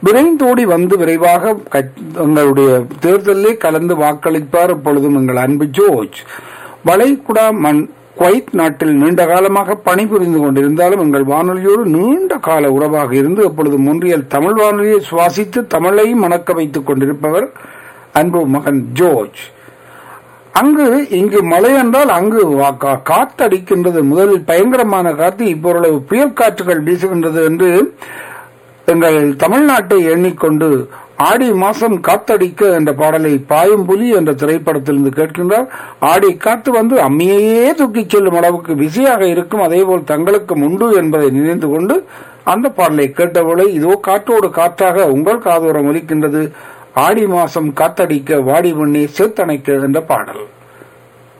விரைந்தோடி வந்து விரைவாக கட்- எங்களுடைய தேர்தலிலே கலந்து வாக்களிப்பார் எப்பொழுதும் எங்கள் அன்பு ஜோர்ஜ் வளைகுடா மண் குவைத் நாட்டில் நீண்ட காலமாக பணிபுரிந்து கொண்டிருந்தாலும் எங்கள் வானொலியோடு நீண்ட கால உறவாக இருந்து எப்பொழுது முன்றியல் தமிழ் வானொலியை சுவாசித்து தமிழையும் மணக்க வைத்துக் கொண்டிருப்பவர் அன்பு மகன் ஜோர்ஜ் அங்கு இங்கு மழை என்றால் அங்கு வா- கா- காத்தடிக்கின்றது முதலில் பயங்கரமான காத்து இப்பொருளவு புயல் காற்றுகள் வீசுகின்றது என்று எங்கள் தமிழ்நாட்டை எண்ணிக்கொண்டு ஆடி மாசம் காத்தடிக்க என்ற பாடலை பாயும் புலி என்ற திரைப்படத்திலிருந்து கேட்கின்றார் ஆடி காத்து வந்து அம்மியையே தூக்கிச் செல்லும் அளவுக்கு பிஸியாக இருக்கும் அதேபோல் தங்களுக்கும் உண்டு என்பதை நினைந்து கொண்டு அந்த பாடலை கேட்டவளை இதோ காற்றோடு காற்றாக உங்கள் காதோரம் ஒலிக்கின்றது ஆடி மாசம் காத்தடிக்க வாடி மண்ணே சேர்த்தணைக்க என்ற பாடல்